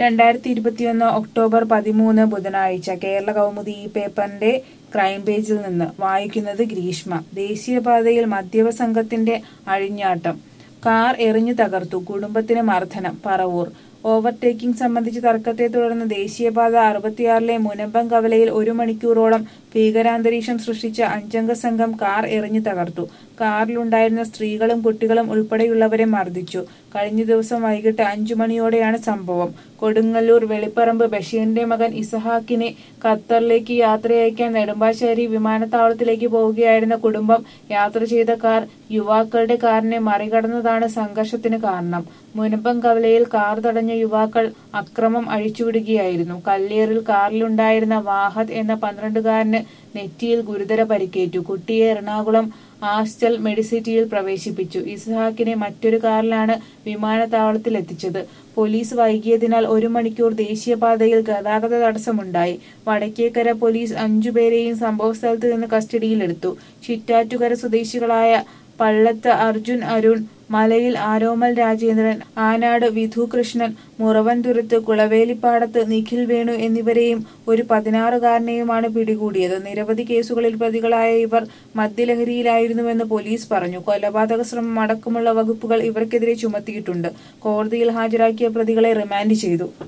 രണ്ടായിരത്തി ഇരുപത്തിയൊന്ന് ഒക്ടോബർ പതിമൂന്ന് ബുധനാഴ്ച കേരള കൗമുദി ഈ പേപ്പറിന്റെ ക്രൈംപേജിൽ നിന്ന് വായിക്കുന്നത് ഗ്രീഷ്മ ദേശീയപാതയിൽ മദ്യപ സംഘത്തിന്റെ അഴിഞ്ഞാട്ടം കാർ എറിഞ്ഞു തകർത്തു കുടുംബത്തിന് മർദ്ദനം പറവൂർ ഓവർടേക്കിംഗ് സംബന്ധിച്ച തർക്കത്തെ തുടർന്ന് ദേശീയപാത അറുപത്തിയാറിലെ മുനമ്പം കവലയിൽ ഒരു മണിക്കൂറോളം ഭീകരാന്തരീക്ഷം സൃഷ്ടിച്ച അഞ്ചംഗ സംഘം കാർ എറിഞ്ഞു തകർത്തു കാറിലുണ്ടായിരുന്ന സ്ത്രീകളും കുട്ടികളും ഉൾപ്പെടെയുള്ളവരെ മർദ്ദിച്ചു കഴിഞ്ഞ ദിവസം വൈകിട്ട് അഞ്ചു മണിയോടെയാണ് സംഭവം കൊടുങ്ങല്ലൂർ വെളിപ്പറമ്പ് ബഷീറിന്റെ മകൻ ഇസഹാക്കിനെ ഖത്തറിലേക്ക് യാത്രയയക്കാൻ നെടുമ്പാശ്ശേരി വിമാനത്താവളത്തിലേക്ക് പോവുകയായിരുന്ന കുടുംബം യാത്ര ചെയ്ത കാർ യുവാക്കളുടെ കാറിനെ മറികടന്നതാണ് സംഘർഷത്തിന് കാരണം മുനമ്പം കവലയിൽ കാർ തടഞ്ഞ യുവാക്കൾ അക്രമം അഴിച്ചുവിടുകയായിരുന്നു കല്ലേറിൽ കാറിലുണ്ടായിരുന്ന വാഹദ് എന്ന പന്ത്രണ്ടുകാരന് നെറ്റിയിൽ ഗുരുതര പരിക്കേറ്റു കുട്ടിയെ എറണാകുളം ആസ്റ്റൽ മെഡിസിറ്റിയിൽ പ്രവേശിപ്പിച്ചു ഇസ്ഹാക്കിനെ മറ്റൊരു കാറിലാണ് വിമാനത്താവളത്തിൽ എത്തിച്ചത് പോലീസ് വൈകിയതിനാൽ ഒരു മണിക്കൂർ ദേശീയപാതയിൽ ഗതാഗത തടസ്സമുണ്ടായി വടക്കേക്കര പോലീസ് അഞ്ചുപേരെയും സംഭവസ്ഥലത്ത് നിന്ന് കസ്റ്റഡിയിലെടുത്തു ചിറ്റാറ്റുകര സ്വദേശികളായ പള്ളത്ത് അർജുൻ അരുൺ മലയിൽ ആരോമൽ രാജേന്ദ്രൻ ആനാട് വിധു കൃഷ്ണൻ മുറവൻതുരുത്ത് കുളവേലിപ്പാടത്ത് നിഖിൽ വേണു എന്നിവരെയും ഒരു പതിനാറുകാരനെയുമാണ് പിടികൂടിയത് നിരവധി കേസുകളിൽ പ്രതികളായ ഇവർ മദ്യലഹരിയിലായിരുന്നുവെന്ന് പോലീസ് പറഞ്ഞു കൊലപാതക ശ്രമം അടക്കമുള്ള വകുപ്പുകൾ ഇവർക്കെതിരെ ചുമത്തിയിട്ടുണ്ട് കോടതിയിൽ ഹാജരാക്കിയ പ്രതികളെ റിമാൻഡ് ചെയ്തു